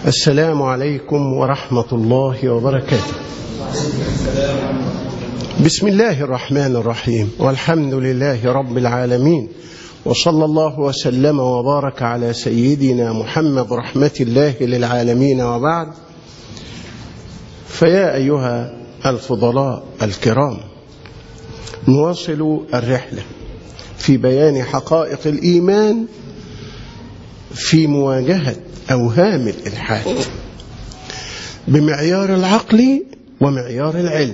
السلام عليكم ورحمة الله وبركاته بسم الله الرحمن الرحيم والحمد لله رب العالمين وصلى الله وسلم وبارك على سيدنا محمد رحمة الله للعالمين وبعد فيا أيها الفضلاء الكرام نواصل الرحلة في بيان حقائق الإيمان في مواجهة أوهام الإلحاد بمعيار العقل ومعيار العلم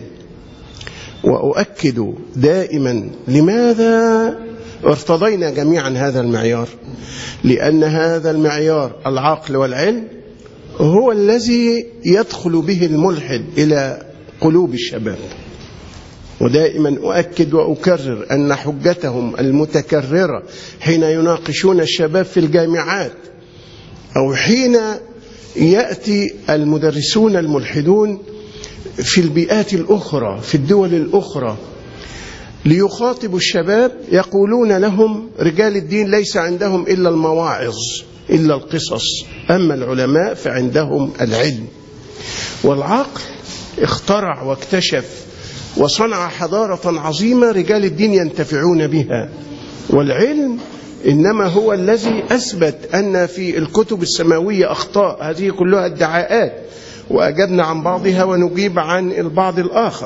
وأؤكد دائما لماذا ارتضينا جميعا هذا المعيار لأن هذا المعيار العقل والعلم هو الذي يدخل به الملحد إلى قلوب الشباب ودائما أؤكد وأكرر أن حجتهم المتكررة حين يناقشون الشباب في الجامعات أو حين يأتي المدرسون الملحدون في البيئات الأخرى في الدول الأخرى ليخاطبوا الشباب يقولون لهم رجال الدين ليس عندهم إلا المواعظ إلا القصص أما العلماء فعندهم العلم والعقل اخترع واكتشف وصنع حضارة عظيمة رجال الدين ينتفعون بها والعلم إنما هو الذي أثبت أن في الكتب السماوية أخطاء هذه كلها ادعاءات وأجبنا عن بعضها ونجيب عن البعض الآخر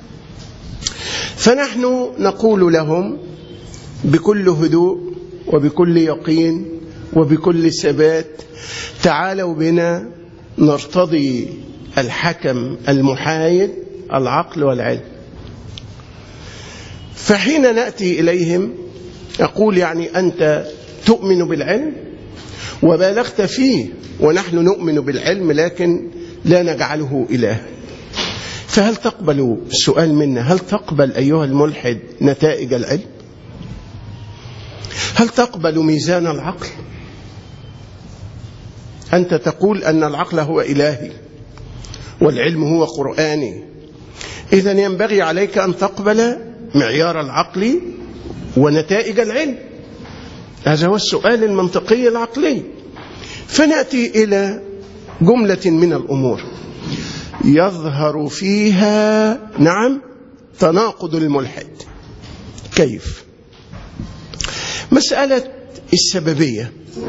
فنحن نقول لهم بكل هدوء وبكل يقين وبكل ثبات تعالوا بنا نرتضي الحكم المحايد العقل والعلم فحين نأتي إليهم أقول يعني أنت تؤمن بالعلم وبالغت فيه ونحن نؤمن بالعلم لكن لا نجعله إله فهل تقبل السؤال منا هل تقبل أيها الملحد نتائج العلم هل تقبل ميزان العقل أنت تقول أن العقل هو إلهي والعلم هو قرآني إذا ينبغي عليك أن تقبل معيار العقل ونتائج العلم هذا هو السؤال المنطقي العقلي فنأتي إلى جملة من الأمور يظهر فيها نعم تناقض الملحد كيف مسألة السببية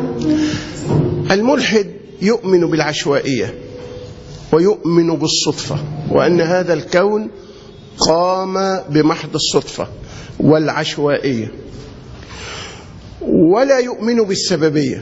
الملحد يؤمن بالعشوائية ويؤمن بالصدفة وأن هذا الكون قام بمحض الصدفة والعشوائية ولا يؤمن بالسببية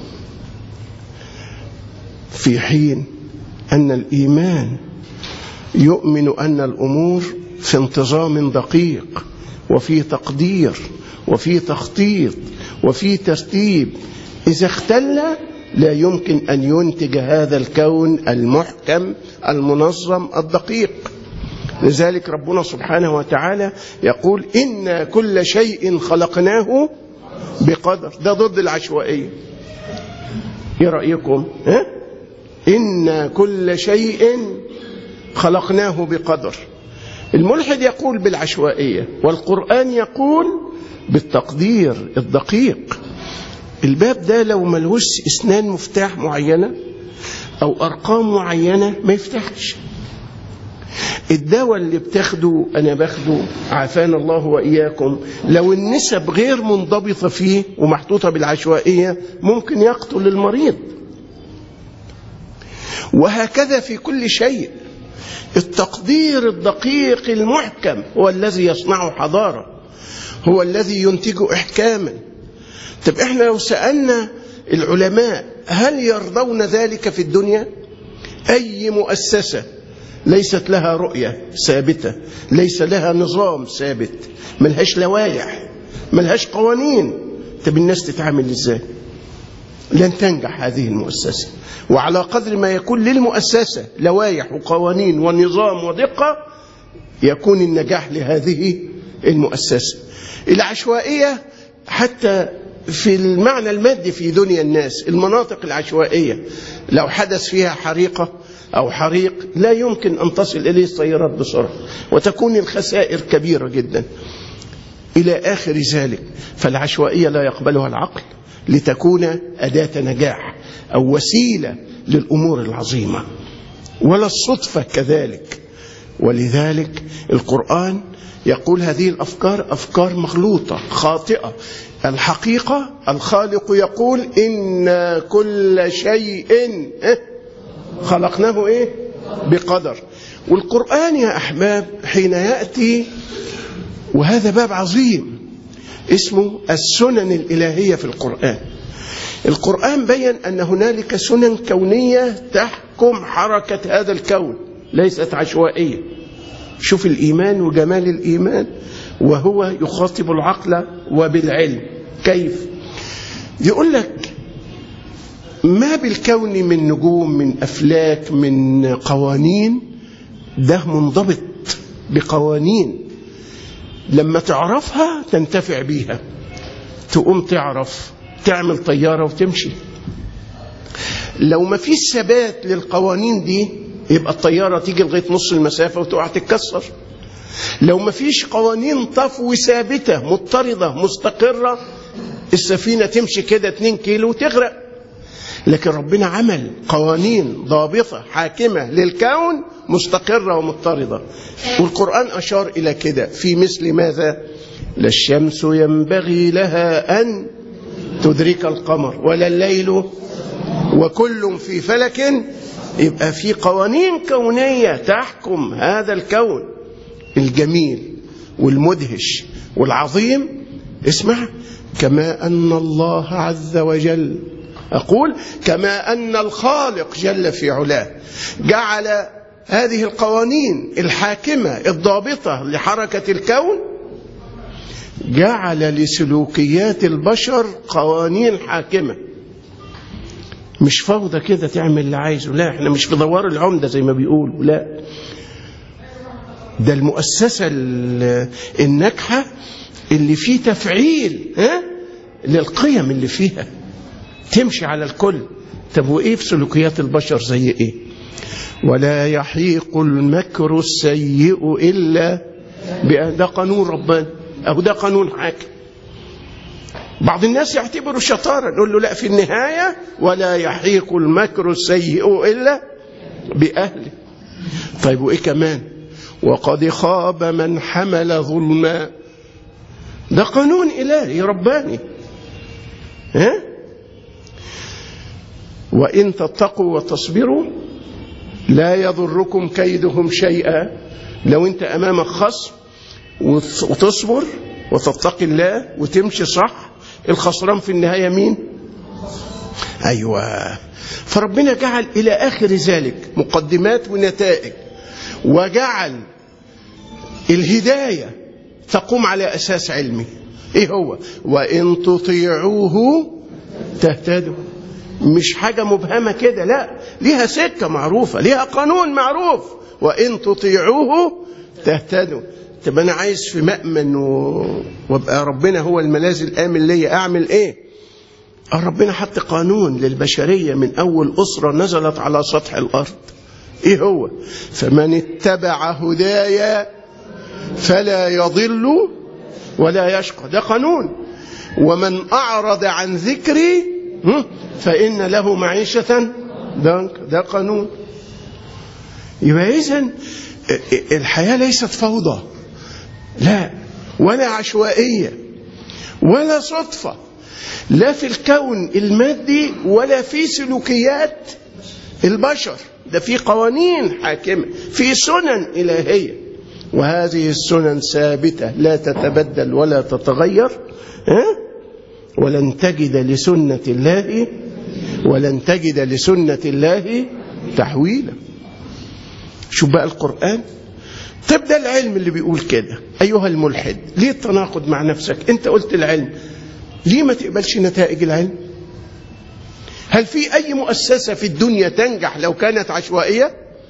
في حين أن الإيمان يؤمن أن الأمور في انتظام دقيق وفي تقدير وفي تخطيط وفي ترتيب إذا اختل لا يمكن أن ينتج هذا الكون المحكم المنظم الدقيق لذلك ربنا سبحانه وتعالى يقول إن كل شيء خلقناه بقدر ده ضد العشوائية ايه رأيكم ها؟ إن كل شيء خلقناه بقدر الملحد يقول بالعشوائية والقرآن يقول بالتقدير الدقيق الباب ده لو ملوش اسنان مفتاح معينة أو أرقام معينة ما يفتحش الدواء اللي بتاخده أنا باخده عافانا الله وإياكم لو النسب غير منضبطة فيه ومحطوطة بالعشوائية ممكن يقتل المريض وهكذا في كل شيء التقدير الدقيق المحكم هو الذي يصنع حضارة هو الذي ينتج إحكاما طب احنا لو سألنا العلماء هل يرضون ذلك في الدنيا أي مؤسسة ليست لها رؤية ثابتة ليس لها نظام ثابت ملهاش لوائح ملهاش قوانين طب الناس تتعامل ازاي لن تنجح هذه المؤسسة وعلى قدر ما يكون للمؤسسة لوائح وقوانين ونظام ودقة يكون النجاح لهذه المؤسسة العشوائية حتى في المعنى المادي في دنيا الناس المناطق العشوائية لو حدث فيها حريقة أو حريق لا يمكن أن تصل إليه السيارات بسرعة وتكون الخسائر كبيرة جدا إلى آخر ذلك فالعشوائية لا يقبلها العقل لتكون أداة نجاح أو وسيلة للأمور العظيمة ولا الصدفة كذلك ولذلك القرآن يقول هذه الأفكار أفكار مغلوطة خاطئة الحقيقة الخالق يقول إن كل شيء إيه؟ خلقناه إيه؟ بقدر والقرآن يا أحباب حين يأتي وهذا باب عظيم اسمه السنن الإلهية في القرآن القرآن بين أن هنالك سنن كونية تحكم حركة هذا الكون ليست عشوائية شوف الإيمان وجمال الإيمان وهو يخاطب العقل وبالعلم كيف يقول لك ما بالكون من نجوم من أفلاك من قوانين ده منضبط بقوانين لما تعرفها تنتفع بيها تقوم تعرف تعمل طيارة وتمشي لو ما فيش ثبات للقوانين دي يبقى الطيارة تيجي لغاية نص المسافة وتقع تتكسر لو ما فيش قوانين طفو ثابتة مضطردة مستقرة السفينة تمشي كده 2 كيلو وتغرق لكن ربنا عمل قوانين ضابطة حاكمة للكون مستقرة ومضطردة والقرآن أشار إلى كده في مثل ماذا لا الشمس ينبغي لها أن تدرك القمر ولا الليل وكل في فلك يبقى في قوانين كونية تحكم هذا الكون الجميل والمدهش والعظيم اسمع كما أن الله عز وجل أقول كما أن الخالق جل في علاه جعل هذه القوانين الحاكمة الضابطة لحركة الكون جعل لسلوكيات البشر قوانين حاكمة مش فوضى كده تعمل اللي عايزه لا احنا مش في دوار العمدة زي ما بيقولوا لا ده المؤسسة الناجحة اللي فيه تفعيل ها للقيم اللي فيها تمشي على الكل طب وايه في سلوكيات البشر زي ايه ولا يحيق المكر السيء الا ده قانون ربنا او ده قانون حاكم بعض الناس يعتبروا شطارة نقول له لا في النهاية ولا يحيق المكر السيء إلا بأهله طيب وإيه كمان وقد خاب من حمل ظلما ده قانون إلهي رباني ها وإن تتقوا وتصبروا لا يضركم كيدهم شيئا لو أنت أمامك خصم وتصبر وتتقي الله وتمشي صح الخسران في النهاية مين أيوة فربنا جعل إلى آخر ذلك مقدمات ونتائج وجعل الهداية تقوم على أساس علمي إيه هو وإن تطيعوه تهتدوا مش حاجة مبهمة كده لا ليها سكة معروفة ليها قانون معروف وإن تطيعوه تهتدوا طب أنا عايز في مأمن و... وابقى ربنا هو الملاذ الآمن ليا أعمل إيه ربنا حط قانون للبشرية من أول أسرة نزلت على سطح الأرض إيه هو فمن اتبع هدايا فلا يضل ولا يشقى ده قانون ومن أعرض عن ذكري فإن له معيشة ده, ده قانون يبقى إذن الحياة ليست فوضى لا ولا عشوائية ولا صدفة لا في الكون المادي ولا في سلوكيات البشر ده في قوانين حاكمة في سنن إلهية وهذه السنن ثابتة لا تتبدل ولا تتغير ها؟ ولن تجد لسنة الله ولن تجد لسنة الله تحويلا شوف بقى القرآن تبدأ العلم اللي بيقول كده أيها الملحد ليه التناقض مع نفسك أنت قلت العلم ليه ما تقبلش نتائج العلم هل في أي مؤسسة في الدنيا تنجح لو كانت عشوائية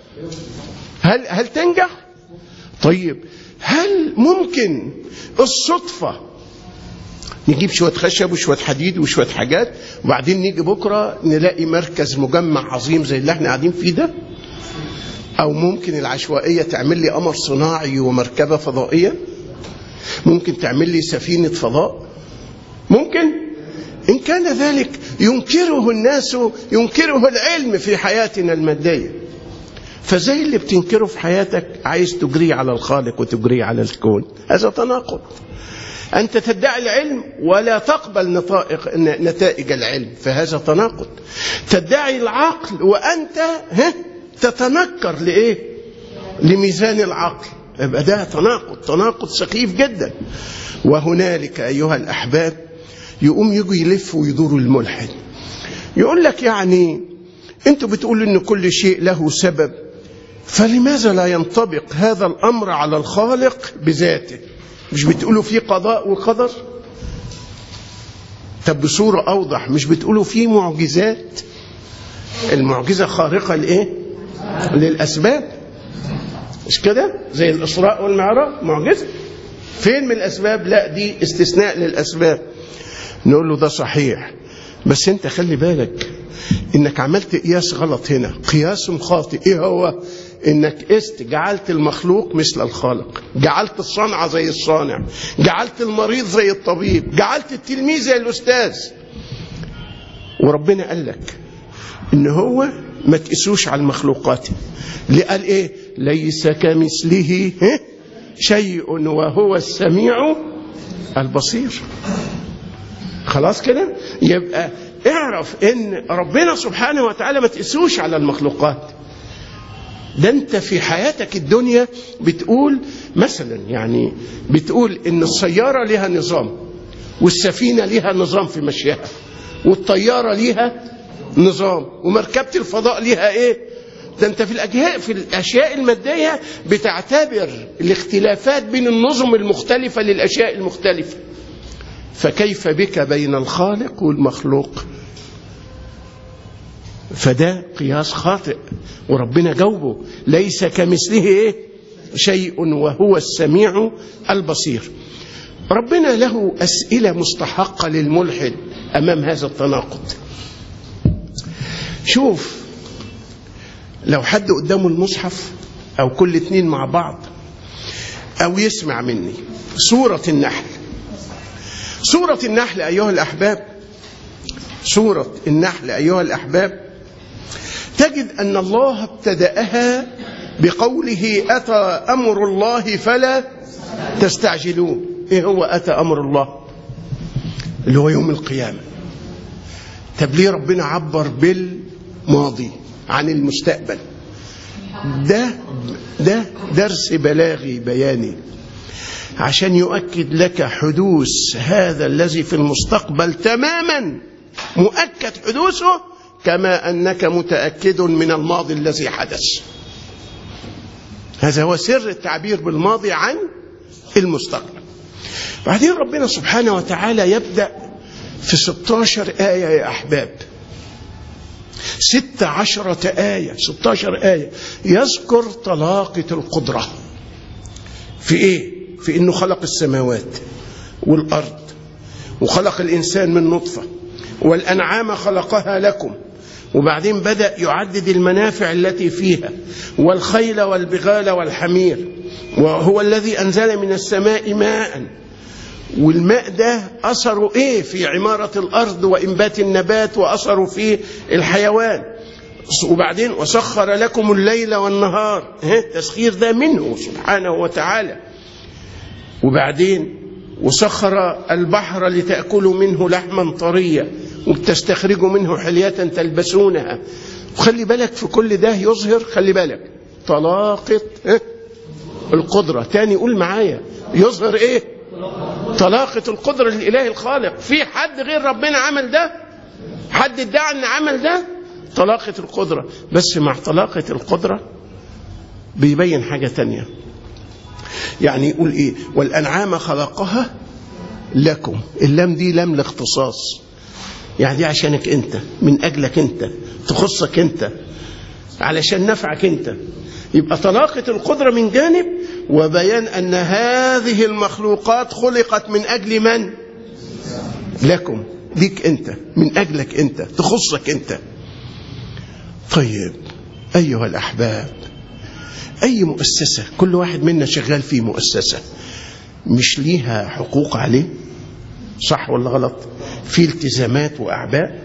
هل, هل تنجح طيب هل ممكن الصدفة نجيب شوية خشب وشوية حديد وشوية حاجات وبعدين نيجي بكرة نلاقي مركز مجمع عظيم زي اللي احنا قاعدين فيه ده أو ممكن العشوائية تعمل لي قمر صناعي ومركبة فضائية ممكن تعمل لي سفينة فضاء ممكن إن كان ذلك ينكره الناس ينكره العلم في حياتنا المادية فزي اللي بتنكره في حياتك عايز تجريه على الخالق وتجريه على الكون هذا تناقض أنت تدعي العلم ولا تقبل نتائج, نتائج العلم فهذا تناقض تدعي العقل وأنت ها تتنكر لإيه لميزان العقل يبقى ده تناقض تناقض سخيف جدا وهنالك أيها الأحباب يقوم يجي يلف ويدور الملحد يقول لك يعني انتوا بتقولوا ان كل شيء له سبب فلماذا لا ينطبق هذا الامر على الخالق بذاته مش بتقولوا فيه قضاء وقدر طب بصورة أوضح مش بتقولوا فيه معجزات المعجزة خارقة لإيه للأسباب مش كده زي الإسراء والمعراج معجزة فين من الأسباب لا دي استثناء للأسباب نقول له ده صحيح بس انت خلي بالك انك عملت قياس غلط هنا قياس خاطئ ايه هو انك قست جعلت المخلوق مثل الخالق جعلت الصنعة زي الصانع جعلت المريض زي الطبيب جعلت التلميذ زي الاستاذ وربنا قال لك ان هو ما تقيسوش على المخلوقات اللي قال ايه ليس كمثله شيء وهو السميع البصير خلاص كده يبقى اعرف ان ربنا سبحانه وتعالى ما تقيسوش على المخلوقات ده انت في حياتك الدنيا بتقول مثلا يعني بتقول ان السياره لها نظام والسفينه لها نظام في مشيها والطياره لها نظام ومركبه الفضاء لها ايه ده انت في الاجهاء في الاشياء الماديه بتعتبر الاختلافات بين النظم المختلفه للاشياء المختلفه فكيف بك بين الخالق والمخلوق فده قياس خاطئ وربنا جاوبه ليس كمثله ايه شيء وهو السميع البصير ربنا له أسئلة مستحقة للملحد أمام هذا التناقض شوف لو حد قدامه المصحف أو كل اتنين مع بعض أو يسمع مني سورة النحل سورة النحل أيها الأحباب سورة النحل أيها الأحباب تجد أن الله ابتدأها بقوله أتى أمر الله فلا تستعجلوه إيه هو أتى أمر الله اللي هو يوم القيامة طب ليه ربنا عبر بالماضي عن المستقبل ده ده درس بلاغي بياني عشان يؤكد لك حدوث هذا الذي في المستقبل تماما مؤكد حدوثه كما انك متاكد من الماضي الذي حدث هذا هو سر التعبير بالماضي عن المستقبل بعدين ربنا سبحانه وتعالى يبدا في 16 ايه يا احباب ست عشرة آية ستاشر آية يذكر طلاقة القدرة في إيه؟ في إنه خلق السماوات والأرض وخلق الإنسان من نطفة والأنعام خلقها لكم وبعدين بدأ يعدد المنافع التي فيها والخيل والبغال والحمير وهو الذي أنزل من السماء ماء والماء ده أثره إيه في عمارة الأرض وإنبات النبات وأثره في الحيوان وبعدين وسخر لكم الليل والنهار تسخير ده منه سبحانه وتعالى وبعدين وسخر البحر لتأكلوا منه لحما طريا وتستخرجوا منه حلية تلبسونها وخلي بالك في كل ده يظهر خلي بالك طلاقة القدرة تاني قول معايا يظهر ايه طلاقة القدرة للإله الخالق في حد غير ربنا عمل ده حد ادعى ان عمل ده طلاقة القدرة بس مع طلاقة القدرة بيبين حاجة تانية يعني يقول ايه والأنعام خلقها لكم اللام دي لام الاختصاص يعني دي عشانك انت من اجلك انت تخصك انت علشان نفعك انت يبقى طلاقة القدرة من جانب وبيان أن هذه المخلوقات خلقت من أجل من؟ لكم ليك أنت من أجلك أنت تخصك أنت طيب أيها الأحباب أي مؤسسة كل واحد منا شغال في مؤسسة مش ليها حقوق عليه صح ولا غلط في التزامات وأعباء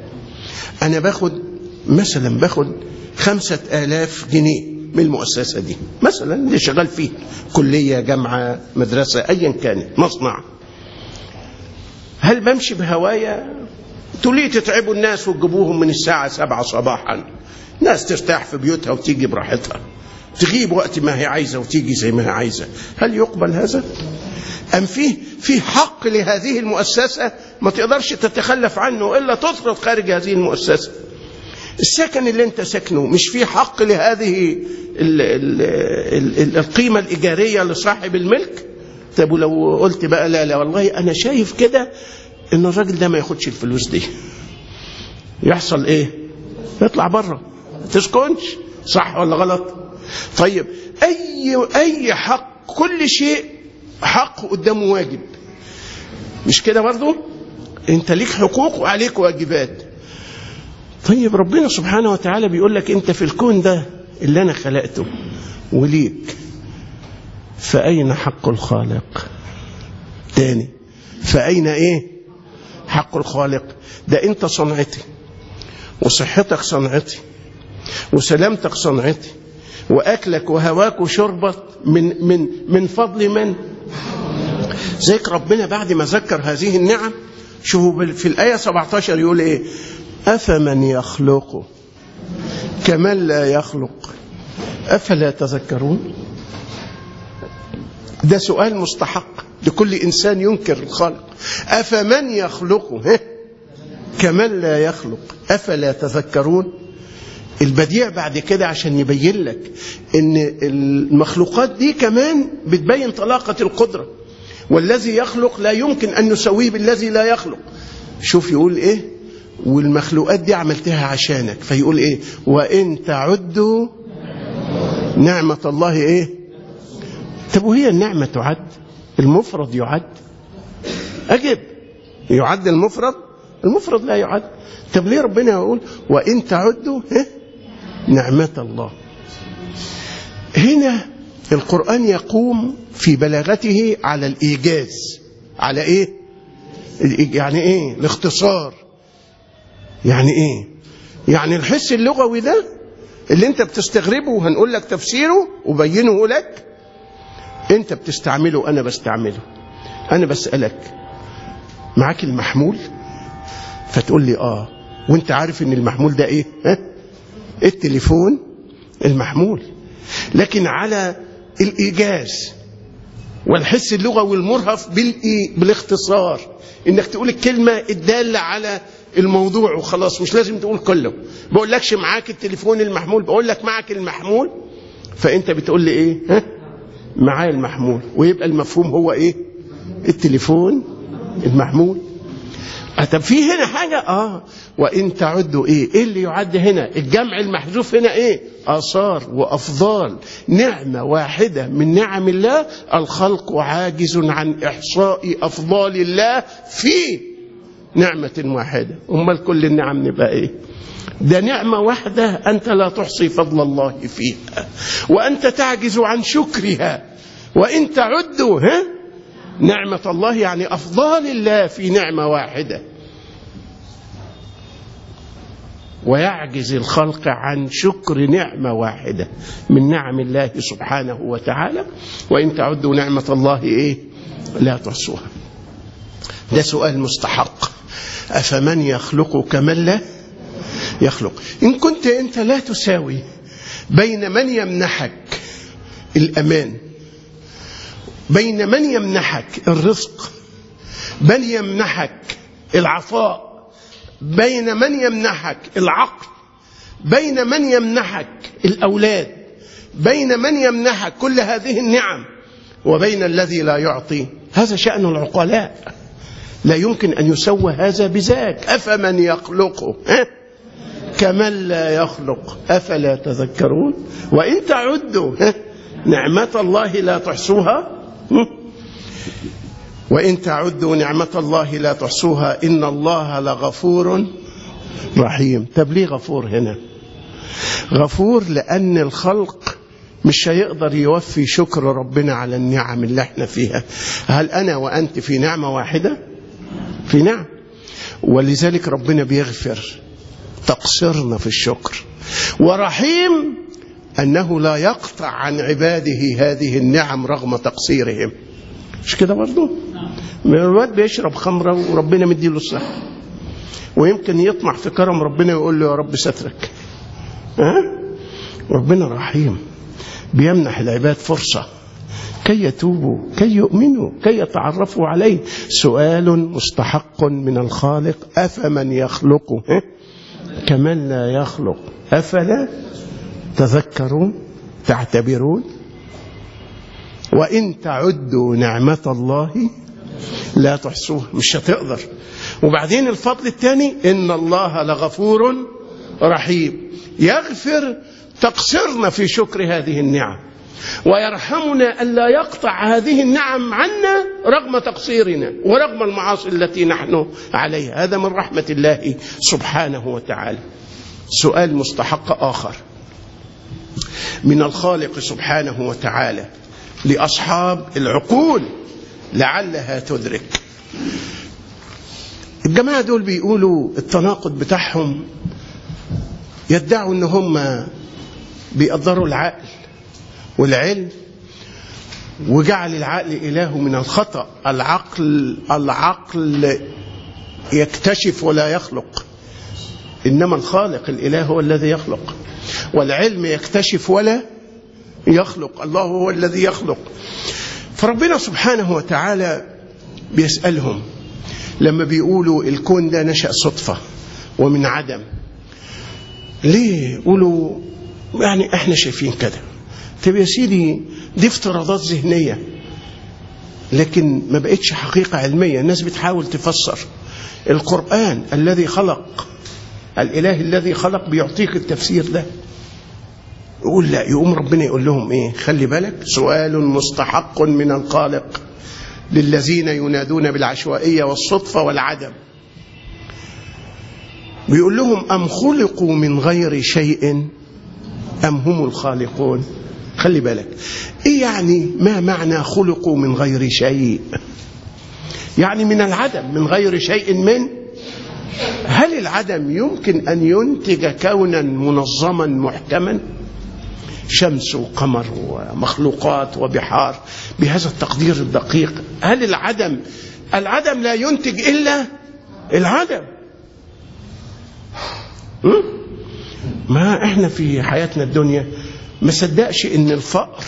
أنا باخد مثلا باخد خمسة آلاف جنيه من المؤسسة دي مثلا اللي شغال فيه كلية جامعة مدرسة أيا كانت مصنع هل بمشي بهوايا تقولي تتعبوا الناس وتجيبوهم من الساعة سبعة صباحا ناس ترتاح في بيوتها وتيجي براحتها تغيب وقت ما هي عايزة وتيجي زي ما هي عايزة هل يقبل هذا؟ أم فيه في حق لهذه المؤسسة ما تقدرش تتخلف عنه إلا تطرد خارج هذه المؤسسة السكن اللي انت ساكنه مش فيه حق لهذه ال ال ال القيمة الإيجارية لصاحب الملك طب ولو قلت بقى لا لا والله أنا شايف كده إن الراجل ده ما ياخدش الفلوس دي يحصل إيه يطلع بره تسكنش صح ولا غلط طيب أي أي حق كل شيء حق قدامه واجب مش كده برضه انت ليك حقوق وعليك واجبات طيب ربنا سبحانه وتعالى بيقول لك انت في الكون ده اللي انا خلقته وليك فأين حق الخالق تاني فأين ايه حق الخالق ده انت صنعتي وصحتك صنعتي وسلامتك صنعتي واكلك وهواك وشربك من من من فضل من زيك ربنا بعد ما ذكر هذه النعم شوفوا في الآية 17 يقول إيه أفمن يخلق كمن لا يخلق أفلا تذكرون ده سؤال مستحق لكل إنسان ينكر الخالق أفمن يخلق كمن لا يخلق أفلا تذكرون البديع بعد كده عشان يبين لك ان المخلوقات دي كمان بتبين طلاقة القدرة والذي يخلق لا يمكن أن نسويه بالذي لا يخلق شوف يقول إيه والمخلوقات دي عملتها عشانك فيقول إيه وإن تعدوا نعمة الله إيه طب وهي النعمة تعد المفرد يعد أجب يعد المفرد المفرد لا يعد طب ليه ربنا يقول وإن تعدوا إيه؟ نعمة الله هنا القرآن يقوم في بلاغته على الإيجاز على إيه يعني إيه الاختصار يعني إيه يعني الحس اللغوي ده اللي انت بتستغربه وهنقول لك تفسيره وبينه لك انت بتستعمله انا بستعمله انا بسألك معاك المحمول فتقول لي اه وانت عارف ان المحمول ده ايه ها؟ التليفون المحمول لكن على الايجاز والحس اللغوي المرهف بالاختصار انك تقول الكلمه الداله على الموضوع وخلاص مش لازم تقول كله بقول لكش معاك التليفون المحمول بقول لك معك المحمول فانت بتقول لي ايه ها معايا المحمول ويبقى المفهوم هو ايه التليفون المحمول طب في هنا حاجة اه وإن تعدوا إيه إيه اللي يعد هنا الجمع المحذوف هنا إيه آثار وأفضال نعمة واحدة من نعم الله الخلق عاجز عن إحصاء أفضال الله في نعمة واحدة أمال كل النعم نبقى إيه ده نعمة واحدة أنت لا تحصي فضل الله فيها وأنت تعجز عن شكرها وإن تعدوا ها نعمة الله يعني أفضال الله في نعمة واحدة ويعجز الخلق عن شكر نعمة واحدة من نعم الله سبحانه وتعالى وإن تعدوا نعمة الله إيه لا تحصوها ده سؤال مستحق أفمن يخلق كمن لا يخلق إن كنت أنت لا تساوي بين من يمنحك الأمان بين من يمنحك الرزق بل يمنحك العطاء بين من يمنحك العقل بين من يمنحك الأولاد بين من يمنحك كل هذه النعم وبين الذي لا يعطي هذا شأن العقلاء لا يمكن أن يسوى هذا بذاك أفمن يخلقه أه؟ كمن لا يخلق أفلا تذكرون وإن تعدوا أه؟ نعمة الله لا تحصوها وإن تعدوا نعمة الله لا تحصوها إن الله لغفور رحيم طب ليه غفور هنا غفور لأن الخلق مش هيقدر يوفي شكر ربنا على النعم اللي احنا فيها هل أنا وأنت في نعمة واحدة في نعم ولذلك ربنا بيغفر تقصرنا في الشكر ورحيم أنه لا يقطع عن عباده هذه النعم رغم تقصيرهم مش كده برضه الواد بيشرب خمرة وربنا مديله الصحة ويمكن يطمع في كرم ربنا ويقول له يا رب سترك ها ربنا رحيم بيمنح العباد فرصة كي يتوبوا كي يؤمنوا كي يتعرفوا عليه سؤال مستحق من الخالق أفمن يخلق كمن لا يخلق أفلا تذكرون تعتبرون وإن تعدوا نعمة الله لا تحصوها مش هتقدر وبعدين الفضل الثاني إن الله لغفور رحيم يغفر تقصرنا في شكر هذه النعم ويرحمنا ألا يقطع هذه النعم عنا رغم تقصيرنا ورغم المعاصي التي نحن عليها هذا من رحمة الله سبحانه وتعالى سؤال مستحق آخر من الخالق سبحانه وتعالى لأصحاب العقول لعلها تدرك الجماعة دول بيقولوا التناقض بتاعهم يدعوا ان هم بيقدروا العقل والعلم وجعل العقل إله من الخطأ العقل العقل يكتشف ولا يخلق إنما الخالق الإله هو الذي يخلق والعلم يكتشف ولا يخلق الله هو الذي يخلق فربنا سبحانه وتعالى بيسألهم لما بيقولوا الكون ده نشأ صدفة ومن عدم ليه يقولوا يعني احنا شايفين كده طب يا سيدي دي افتراضات ذهنية لكن ما بقتش حقيقة علمية الناس بتحاول تفسر القرآن الذي خلق الإله الذي خلق بيعطيك التفسير ده يقول لا يقوم ربنا يقول لهم ايه خلي بالك سؤال مستحق من الخالق للذين ينادون بالعشوائية والصدفة والعدم بيقول لهم أم خلقوا من غير شيء أم هم الخالقون خلي بالك إيه يعني ما معنى خلقوا من غير شيء يعني من العدم من غير شيء من هل العدم يمكن أن ينتج كونا منظما محكما شمس وقمر ومخلوقات وبحار بهذا التقدير الدقيق هل العدم العدم لا ينتج إلا العدم ما احنا في حياتنا الدنيا ما صدقش ان الفقر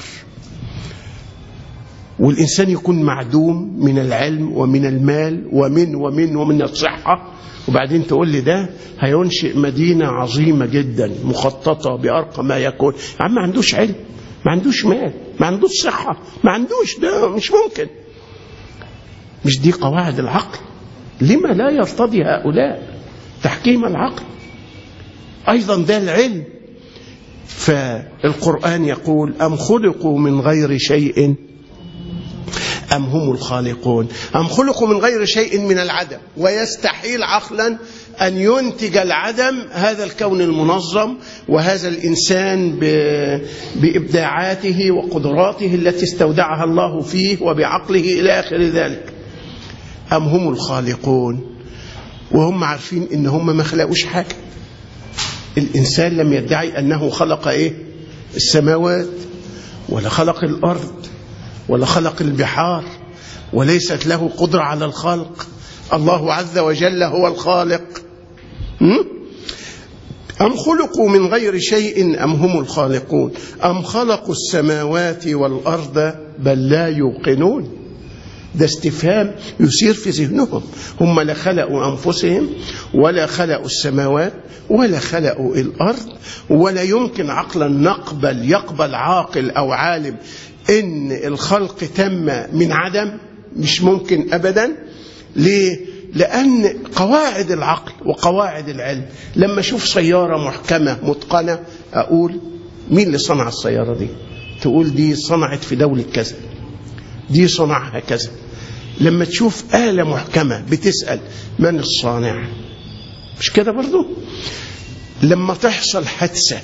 والانسان يكون معدوم من العلم ومن المال ومن ومن ومن الصحه وبعدين تقول لي ده هينشئ مدينه عظيمه جدا مخططه بارقى ما يكون يا عم ما عندوش علم ما عندوش مال ما عندوش صحه ما عندوش ده مش ممكن مش دي قواعد العقل لما لا يرتضي هؤلاء تحكيم العقل ايضا ده العلم فالقرآن يقول أم خلقوا من غير شيء أم هم الخالقون أم خلقوا من غير شيء من العدم ويستحيل عقلا أن ينتج العدم هذا الكون المنظم وهذا الإنسان بإبداعاته وقدراته التي استودعها الله فيه وبعقله إلى آخر ذلك أم هم الخالقون وهم عارفين إن هم ما خلقوش حاجة الإنسان لم يدعي أنه خلق إيه السماوات ولا خلق الأرض ولا خلق البحار وليست له قدرة على الخلق الله عز وجل هو الخالق أم خلقوا من غير شيء أم هم الخالقون أم خلقوا السماوات والأرض بل لا يوقنون ده استفهام يثير في ذهنهم هم لا خلقوا أنفسهم ولا خلقوا السماوات ولا خلقوا الأرض ولا يمكن عقلا نقبل يقبل عاقل أو عالم إن الخلق تم من عدم مش ممكن أبدا ليه؟ لأن قواعد العقل وقواعد العلم لما أشوف سيارة محكمة متقنة أقول مين اللي صنع السيارة دي تقول دي صنعت في دولة كذا دي صنعها كذا لما تشوف آلة محكمة بتسأل من الصانع مش كده برضو لما تحصل حادثة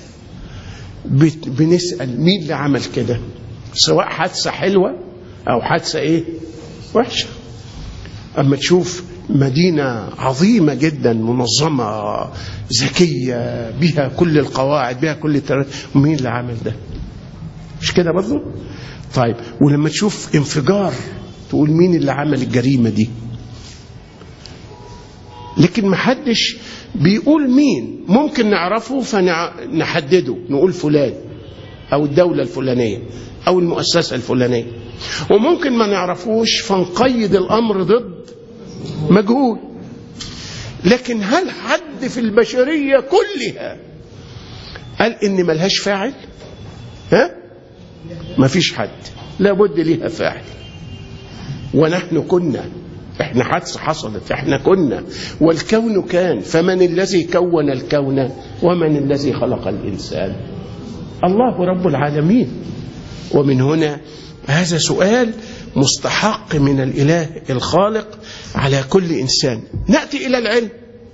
بنسأل مين اللي عمل كده سواء حادثة حلوة أو حادثة إيه وحشة أما تشوف مدينة عظيمة جدا منظمة ذكية بها كل القواعد بها كل التر... مين اللي عمل ده مش كده برضه طيب ولما تشوف انفجار تقول مين اللي عمل الجريمة دي لكن ما حدش بيقول مين ممكن نعرفه فنحدده نقول فلان أو الدولة الفلانية أو المؤسسة الفلانية وممكن ما نعرفوش فنقيد الأمر ضد مجهول لكن هل حد في البشرية كلها قال إن ملهاش فاعل ها ما فيش حد لابد ليها فاعل ونحن كنا احنا حادثة حصلت احنا كنا والكون كان فمن الذي كون الكون ومن الذي خلق الإنسان الله رب العالمين ومن هنا هذا سؤال مستحق من الإله الخالق على كل إنسان نأتي إلى العلم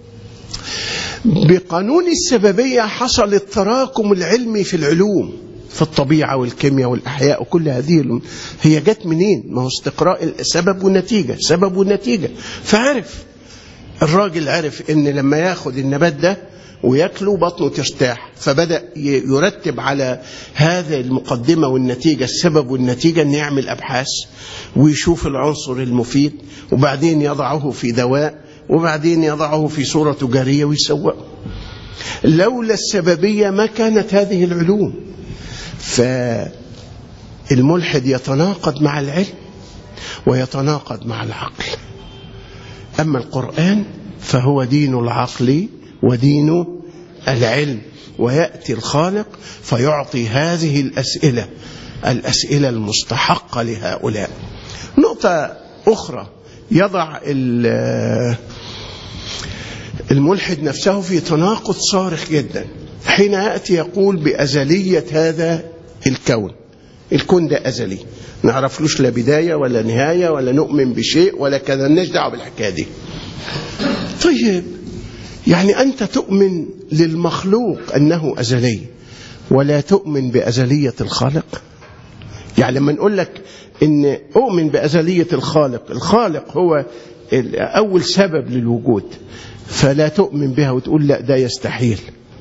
بقانون السببية حصل التراكم العلمي في العلوم في الطبيعة والكيمياء والأحياء وكل هذه هي جت منين ما هو استقراء سبب ونتيجة سبب ونتيجة فعرف الراجل عرف ان لما ياخد النبات ده وياكله بطنه ترتاح فبدأ يرتب على هذا المقدمة والنتيجة السبب والنتيجة أن يعمل أبحاث ويشوف العنصر المفيد وبعدين يضعه في دواء وبعدين يضعه في صورة تجارية ويسوقه لولا السببية ما كانت هذه العلوم فالملحد يتناقض مع العلم ويتناقض مع العقل أما القرآن فهو دين العقل ودين العلم ويأتي الخالق فيعطي هذه الأسئلة الأسئلة المستحقة لهؤلاء نقطة أخرى يضع الملحد نفسه في تناقض صارخ جدا حين يأتي يقول بأزلية هذا الكون الكون ده أزلي نعرفلوش لا بداية ولا نهاية ولا نؤمن بشيء ولا كذا لناش دعوة بالحكاية دي طيب يعني أنت تؤمن للمخلوق أنه أزلي ولا تؤمن بأزلية الخالق يعني لما نقول لك إن أؤمن بأزلية الخالق الخالق هو أول سبب للوجود فلا تؤمن بها وتقول لا ده يستحيل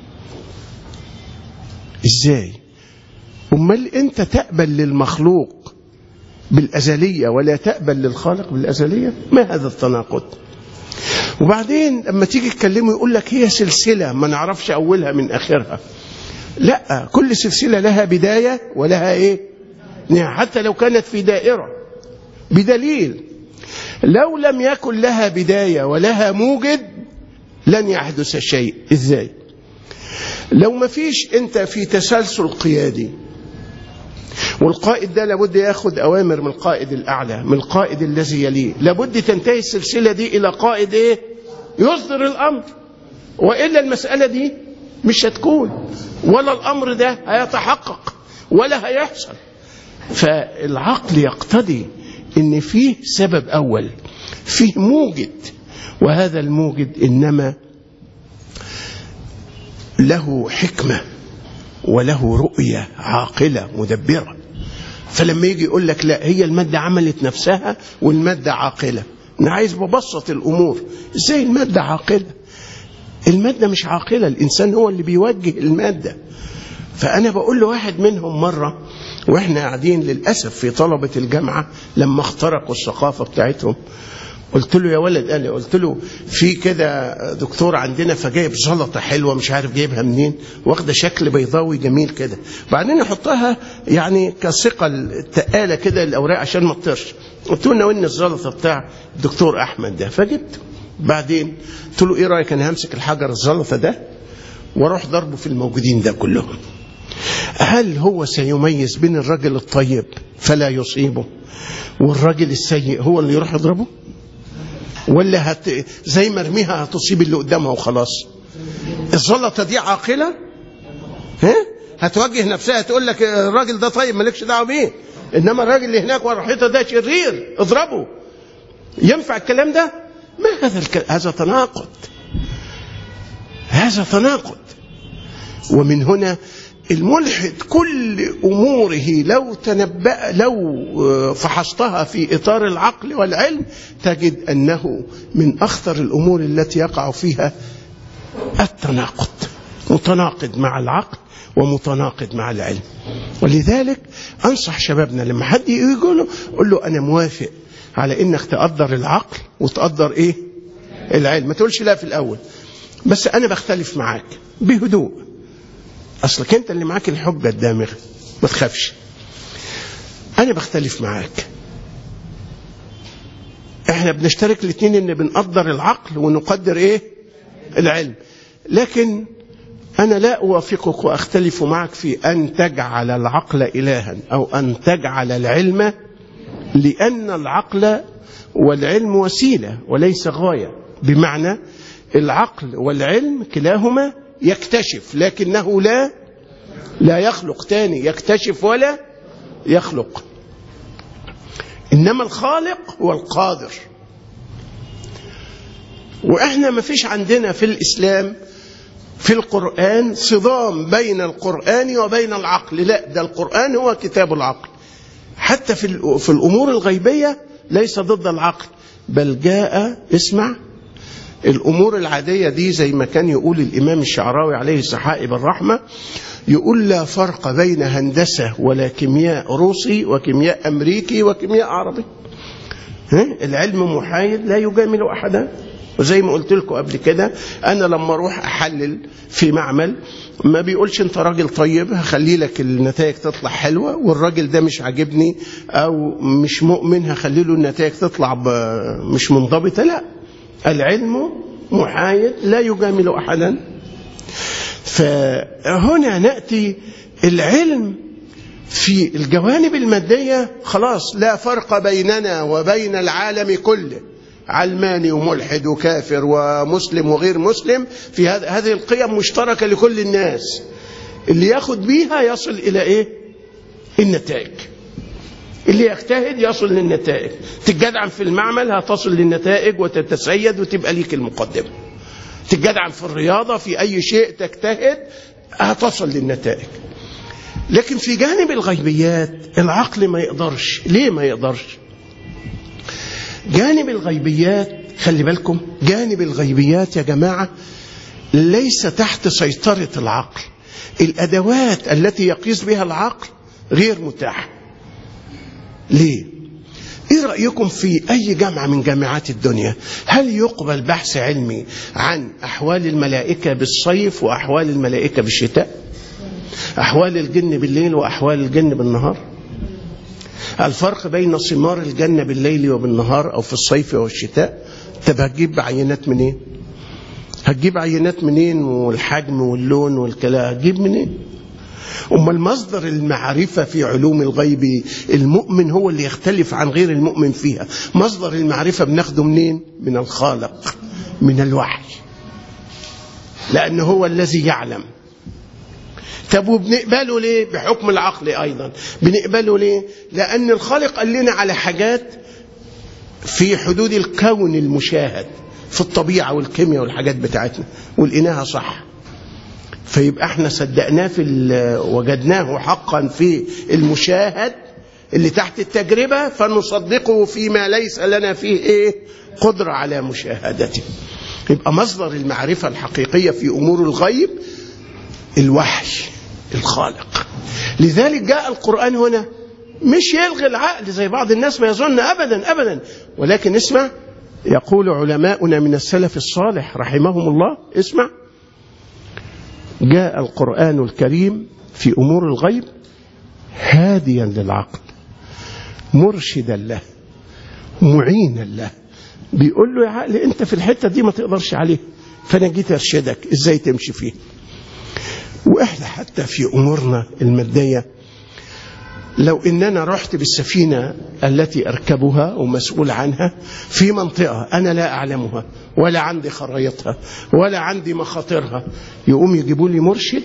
ازاي امال انت تقبل للمخلوق بالازليه ولا تقبل للخالق بالازليه ما هذا التناقض وبعدين لما تيجي تكلمه يقول لك هي سلسله ما نعرفش اولها من اخرها لا كل سلسله لها بدايه ولها ايه حتى لو كانت في دائره بدليل لو لم يكن لها بدايه ولها موجد لن يحدث شيء ازاي لو ما فيش انت في تسلسل قيادي والقائد ده لابد ياخد اوامر من القائد الاعلى من القائد الذي يليه لابد تنتهي السلسله دي الى قائد ايه يصدر الامر والا المساله دي مش هتكون ولا الامر ده هيتحقق ولا هيحصل فالعقل يقتضي ان فيه سبب اول فيه موجد وهذا الموجد انما له حكمة وله رؤية عاقلة مدبرة فلما يجي يقول لك لا هي المادة عملت نفسها والمادة عاقلة أنا عايز ببسط الأمور إزاي المادة عاقلة المادة مش عاقلة الإنسان هو اللي بيوجه المادة فأنا بقول لواحد منهم مرة وإحنا قاعدين للأسف في طلبة الجامعة لما اخترقوا الثقافة بتاعتهم قلت له يا ولد قال لي قلت له في كده دكتور عندنا فجايب زلطه حلوه مش عارف جايبها منين واخده شكل بيضاوي جميل كده بعدين يحطها يعني كثقل تقاله كده الاوراق عشان ما تطيرش قلت له وين الزلطه بتاع الدكتور احمد ده فجبته بعدين قلت له ايه رايك انا همسك الحجر الزلطه ده واروح ضربه في الموجودين ده كلهم هل هو سيميز بين الرجل الطيب فلا يصيبه والراجل السيء هو اللي يروح يضربه ولا هت زي ما ارميها هتصيب اللي قدامها وخلاص الزلطه دي عاقله ها هتوجه نفسها تقول لك الراجل ده طيب مالكش دعوه بيه انما الراجل اللي هناك ورا الحيطه ده شرير اضربه ينفع الكلام ده ما هذا الكلام هذا تناقض هذا تناقض ومن هنا الملحد كل أموره لو تنبأ لو فحصتها في إطار العقل والعلم تجد أنه من أخطر الأمور التي يقع فيها التناقض متناقض مع العقل ومتناقض مع العلم ولذلك أنصح شبابنا لما حد يقول له قول له أنا موافق على إنك تقدر العقل وتقدر إيه العلم ما تقولش لا في الأول بس أنا بختلف معاك بهدوء أصلك أنت اللي معاك الحجة الدامغة ما تخافش أنا بختلف معاك احنا بنشترك الاثنين ان بنقدر العقل ونقدر ايه العلم لكن انا لا اوافقك واختلف معك في ان تجعل العقل الها او ان تجعل العلم لان العقل والعلم وسيله وليس غايه بمعنى العقل والعلم كلاهما يكتشف لكنه لا لا يخلق تاني يكتشف ولا يخلق انما الخالق هو القادر واحنا ما فيش عندنا في الاسلام في القران صدام بين القران وبين العقل لا ده القران هو كتاب العقل حتى في في الامور الغيبيه ليس ضد العقل بل جاء اسمع الامور العاديه دي زي ما كان يقول الامام الشعراوي عليه سحائب الرحمه يقول لا فرق بين هندسه ولا كيمياء روسي وكيمياء امريكي وكيمياء عربي العلم محايد لا يجامل احدا وزي ما قلت لكم قبل كده انا لما اروح احلل في معمل ما بيقولش انت راجل طيب هخلي لك النتائج تطلع حلوه والراجل ده مش عاجبني او مش مؤمن هخلي له النتائج تطلع مش منضبطه لا العلم محايد لا يجامل احدا فهنا ناتي العلم في الجوانب الماديه خلاص لا فرق بيننا وبين العالم كله علماني وملحد وكافر ومسلم وغير مسلم في هذه القيم مشتركه لكل الناس اللي ياخد بيها يصل الى ايه النتائج اللي يجتهد يصل للنتائج تتجدعن في المعمل هتصل للنتائج وتتسيد وتبقى ليك المقدمة تتجدعن في الرياضة في أي شيء تجتهد هتصل للنتائج لكن في جانب الغيبيات العقل ما يقدرش ليه ما يقدرش جانب الغيبيات خلي بالكم جانب الغيبيات يا جماعة ليس تحت سيطرة العقل الأدوات التي يقيس بها العقل غير متاحة ليه ايه رايكم في اي جامعه من جامعات الدنيا هل يقبل بحث علمي عن احوال الملائكه بالصيف واحوال الملائكه بالشتاء احوال الجن بالليل واحوال الجن بالنهار الفرق بين ثمار الجنه بالليل وبالنهار او في الصيف والشتاء طب هتجيب عينات منين هتجيب عينات منين والحجم واللون والكلام هتجيب منين أما المصدر المعرفة في علوم الغيب المؤمن هو اللي يختلف عن غير المؤمن فيها مصدر المعرفة بناخده منين من الخالق من الوحي لأنه هو الذي يعلم طب وبنقبله ليه بحكم العقل أيضا بنقبله ليه لأن الخالق قال لنا على حاجات في حدود الكون المشاهد في الطبيعة والكيمياء والحاجات بتاعتنا ولقيناها صح فيبقى احنا صدقناه في وجدناه حقا في المشاهد اللي تحت التجربة فنصدقه فيما ليس لنا فيه ايه قدرة على مشاهدته يبقى مصدر المعرفة الحقيقية في أمور الغيب الوحي الخالق لذلك جاء القرآن هنا مش يلغي العقل زي بعض الناس ما يظن أبدا أبدا ولكن اسمع يقول علماؤنا من السلف الصالح رحمهم الله اسمع جاء القرآن الكريم في أمور الغيب هاديا للعقل مرشدا له معينا له بيقول له يا عقل انت في الحته دي ما تقدرش عليه فانا جيت ارشدك ازاي تمشي فيه واحنا حتى في امورنا الماديه لو اننا رحت بالسفينه التي اركبها ومسؤول عنها في منطقه انا لا اعلمها ولا عندي خرايطها ولا عندي مخاطرها يقوم يجيبوا لي مرشد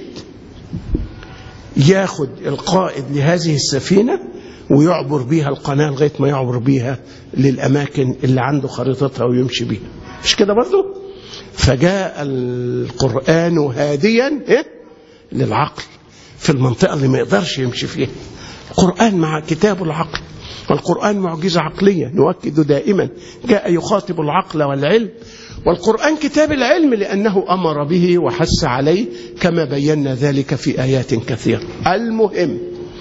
ياخد القائد لهذه السفينه ويعبر بيها القناه لغايه ما يعبر بيها للاماكن اللي عنده خريطتها ويمشي بيها مش كده برضه فجاء القران هاديا إيه؟ للعقل في المنطقة اللي ما يقدرش يمشي فيها القرآن مع كتاب العقل والقرآن معجزة عقلية نؤكد دائما جاء يخاطب العقل والعلم والقرآن كتاب العلم لأنه أمر به وحث عليه كما بينا ذلك في آيات كثيرة المهم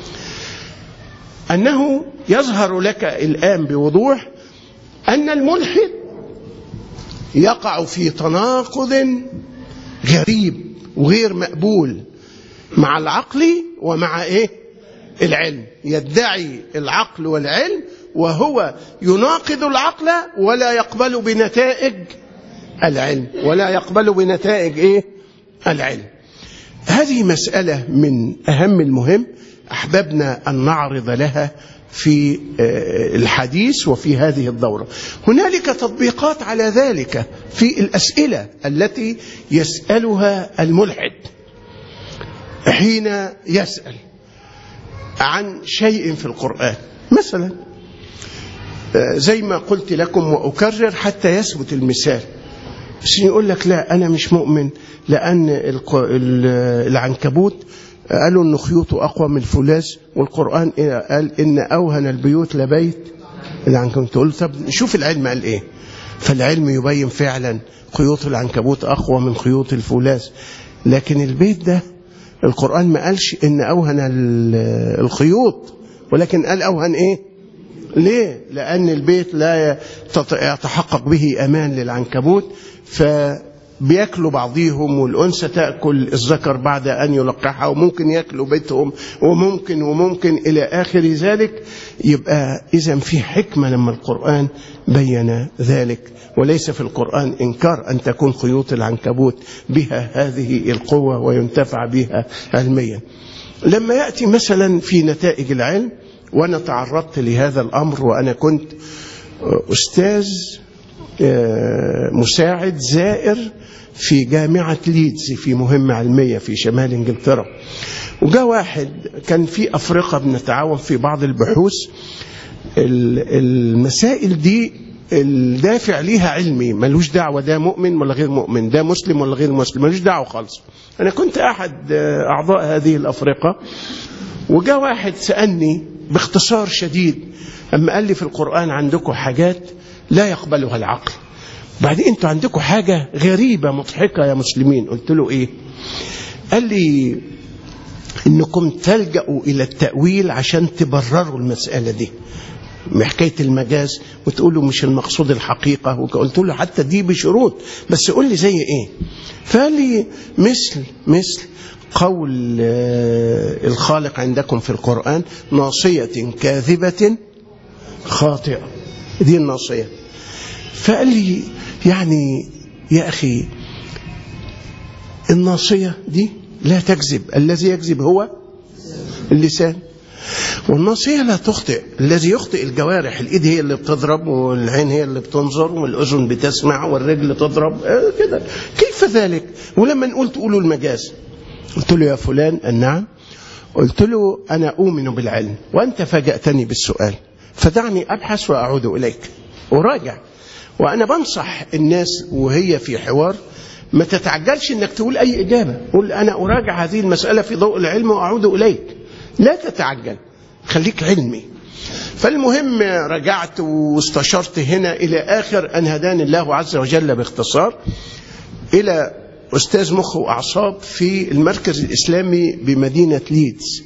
أنه يظهر لك الآن بوضوح أن الملحد يقع في تناقض غريب وغير مقبول مع العقل ومع ايه العلم يدعي العقل والعلم وهو يناقض العقل ولا يقبل بنتائج العلم ولا يقبل بنتائج ايه العلم هذه مسألة من أهم المهم أحببنا أن نعرض لها في الحديث وفي هذه الدورة هنالك تطبيقات على ذلك في الأسئلة التي يسألها الملحد حين يسأل عن شيء في القرآن مثلا زي ما قلت لكم وأكرر حتى يثبت المثال بس يقول لك لا أنا مش مؤمن لأن العنكبوت قالوا ان خيوطه اقوى من الفولاذ والقران قال ان اوهن البيوت لبيت العنكبوت تقول طب شوف العلم قال ايه فالعلم يبين فعلا خيوط العنكبوت اقوى من خيوط الفولاذ لكن البيت ده القران ما قالش ان اوهن الخيوط ولكن قال اوهن ايه ليه لان البيت لا يتحقق به امان للعنكبوت ف بياكلوا بعضيهم والأنثى تأكل الذكر بعد أن يلقحها وممكن ياكلوا بيتهم وممكن وممكن إلى آخر ذلك يبقى إذا في حكمة لما القرآن بين ذلك وليس في القرآن إنكار أن تكون خيوط العنكبوت بها هذه القوة وينتفع بها علميا لما يأتي مثلا في نتائج العلم وأنا تعرضت لهذا الأمر وأنا كنت أستاذ مساعد زائر في جامعة ليدز في مهمة علمية في شمال انجلترا وجاء واحد كان في أفريقيا بنتعاون في بعض البحوث المسائل دي الدافع ليها علمي ملوش دعوة ده مؤمن ولا غير مؤمن ده مسلم ولا غير مسلم ملوش دعوة خالص أنا كنت أحد أعضاء هذه الأفريقة وجاء واحد سألني باختصار شديد أما قال لي في القرآن عندكم حاجات لا يقبلها العقل بعدين انتوا عندكم حاجة غريبة مضحكة يا مسلمين قلت له ايه قال لي انكم تلجأوا الى التأويل عشان تبرروا المسألة دي حكاية المجاز وتقولوا مش المقصود الحقيقة وقلت له حتى دي بشروط بس قول لي زي ايه فقال لي مثل مثل قول الخالق عندكم في القرآن ناصية كاذبة خاطئة دي الناصية فقال لي يعني يا أخي الناصية دي لا تكذب الذي يكذب هو اللسان والناصية لا تخطئ الذي يخطئ الجوارح الإيد هي اللي بتضرب والعين هي اللي بتنظر والأذن بتسمع والرجل تضرب آه كده كيف ذلك ولما نقول تقولوا المجاز قلت له يا فلان نعم قلت له أنا أؤمن بالعلم وأنت فاجأتني بالسؤال فدعني أبحث وأعود إليك وراجع وأنا بنصح الناس وهي في حوار ما تتعجلش انك تقول اي اجابه قول انا اراجع هذه المساله في ضوء العلم واعود اليك لا تتعجل خليك علمي فالمهم رجعت واستشرت هنا الى اخر ان هداني الله عز وجل باختصار الى استاذ مخ واعصاب في المركز الاسلامي بمدينه ليدز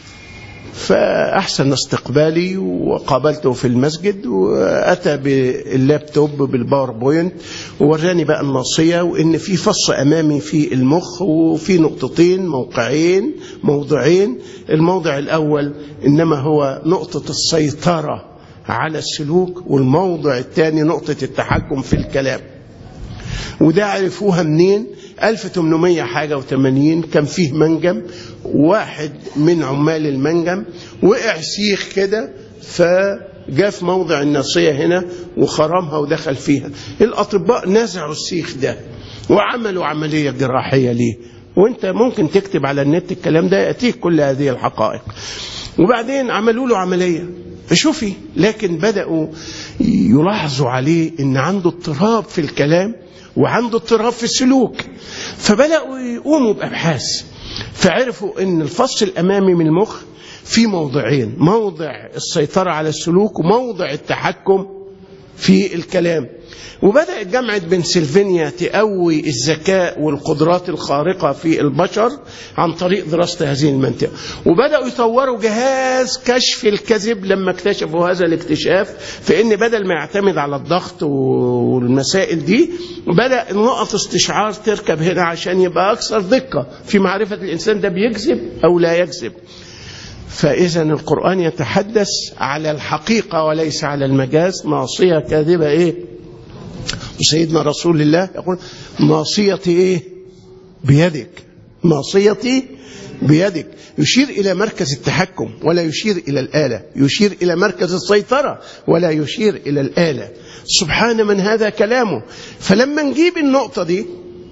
فأحسن استقبالي وقابلته في المسجد وأتى باللابتوب بالباوربوينت ووراني بقى الناصية وإن في فص أمامي في المخ وفي نقطتين موقعين موضعين الموضع الأول إنما هو نقطة السيطرة على السلوك والموضع الثاني نقطة التحكم في الكلام وده عرفوها منين 1800 حاجة و80 كان فيه منجم واحد من عمال المنجم وقع سيخ كده فجاء في موضع الناصية هنا وخرمها ودخل فيها الأطباء نزعوا السيخ ده وعملوا عملية جراحية ليه وانت ممكن تكتب على النت الكلام ده يأتيك كل هذه الحقائق وبعدين عملوا له عملية شوفي لكن بدأوا يلاحظوا عليه ان عنده اضطراب في الكلام وعنده اضطراب في السلوك فبدأوا يقوموا بأبحاث فعرفوا ان الفص الامامي من المخ في موضعين موضع السيطرة على السلوك وموضع التحكم في الكلام وبدأت جامعة بنسلفانيا تقوي الذكاء والقدرات الخارقة في البشر عن طريق دراسة هذه المنطقة وبدأوا يطوروا جهاز كشف الكذب لما اكتشفوا هذا الاكتشاف فإن بدل ما يعتمد على الضغط والمسائل دي بدأ نقط استشعار تركب هنا عشان يبقى أكثر دقة في معرفة الإنسان ده بيكذب أو لا يكذب فإذا القرآن يتحدث على الحقيقة وليس على المجاز ناصية كاذبة إيه سيدنا رسول الله يقول ناصيتي إيه بيدك ناصيتي بيدك يشير إلى مركز التحكم ولا يشير إلى الآلة يشير إلى مركز السيطرة ولا يشير إلى الآلة سبحان من هذا كلامه فلما نجيب النقطة دي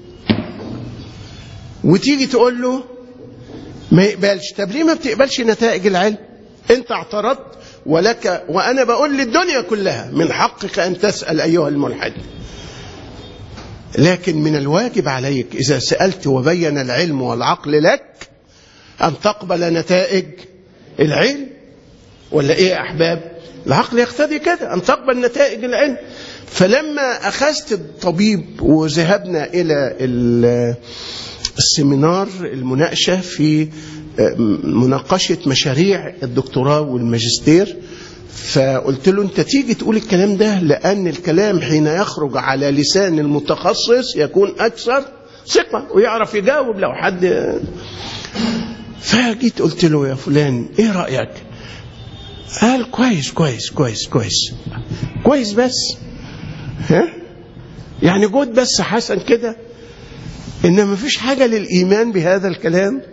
وتيجي تقول له ما يقبلش طب ليه ما بتقبلش نتائج العلم انت اعترضت ولك وانا بقول للدنيا كلها من حقك ان تسال ايها الملحد لكن من الواجب عليك اذا سالت وبين العلم والعقل لك ان تقبل نتائج العلم ولا ايه يا احباب العقل يقتضي كده ان تقبل نتائج العلم فلما اخذت الطبيب وذهبنا الى السيمينار المناقشة في مناقشة مشاريع الدكتوراه والماجستير فقلت له انت تيجي تقول الكلام ده لأن الكلام حين يخرج على لسان المتخصص يكون أكثر ثقة ويعرف يجاوب لو حد فجيت قلت له يا فلان ايه رأيك قال كويس كويس كويس كويس كويس بس ها يعني جود بس حسن كده إن ما فيش حاجة للإيمان بهذا الكلام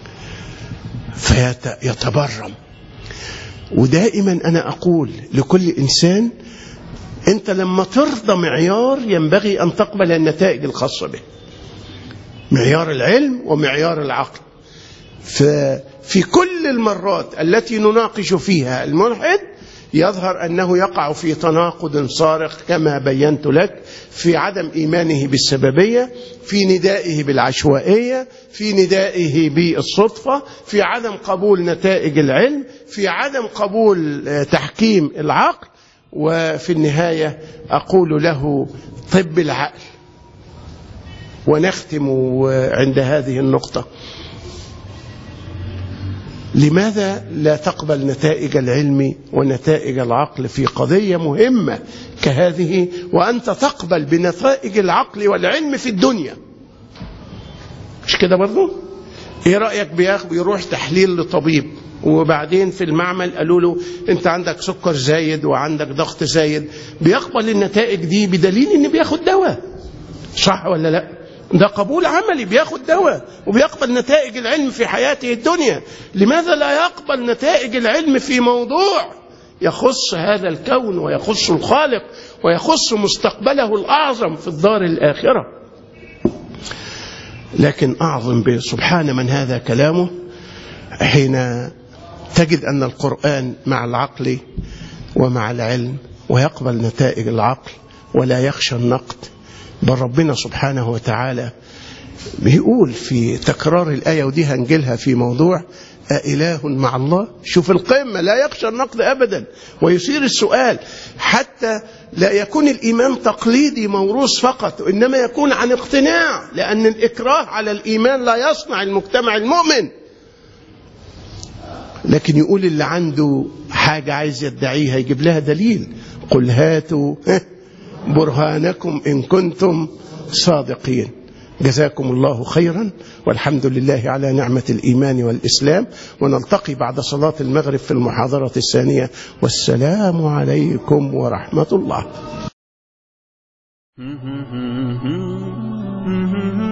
فيتبرم ودائما أنا أقول لكل إنسان أنت لما ترضى معيار ينبغي أن تقبل النتائج الخاصة به معيار العلم ومعيار العقل ففي كل المرات التي نناقش فيها الملحد يظهر أنه يقع في تناقض صارخ كما بينت لك في عدم إيمانه بالسببية في ندائه بالعشوائية في ندائه بالصدفة في عدم قبول نتائج العلم في عدم قبول تحكيم العقل وفي النهاية أقول له طب العقل ونختم عند هذه النقطة لماذا لا تقبل نتائج العلم ونتائج العقل في قضية مهمة كهذه وأنت تقبل بنتائج العقل والعلم في الدنيا مش كده برضو ايه رأيك بيروح تحليل لطبيب وبعدين في المعمل قالوا له انت عندك سكر زايد وعندك ضغط زايد بيقبل النتائج دي بدليل ان بياخد دواء صح ولا لا ده قبول عملي بياخد دواء وبيقبل نتائج العلم في حياته الدنيا لماذا لا يقبل نتائج العلم في موضوع يخص هذا الكون ويخص الخالق ويخص مستقبله الأعظم في الدار الآخرة لكن أعظم سبحان من هذا كلامه حين تجد أن القرآن مع العقل ومع العلم ويقبل نتائج العقل ولا يخشى النقد بل ربنا سبحانه وتعالى بيقول في تكرار الآية ودي هنجلها في موضوع أإله مع الله شوف القمة لا يخشى النقد أبدا ويثير السؤال حتى لا يكون الإيمان تقليدي موروث فقط وإنما يكون عن اقتناع لأن الإكراه على الإيمان لا يصنع المجتمع المؤمن لكن يقول اللي عنده حاجة عايز يدعيها يجيب لها دليل قل هاتوا برهانكم إن كنتم صادقين جزاكم الله خيرا والحمد لله على نعمة الإيمان والإسلام ونلتقي بعد صلاة المغرب في المحاضرة الثانية والسلام عليكم ورحمة الله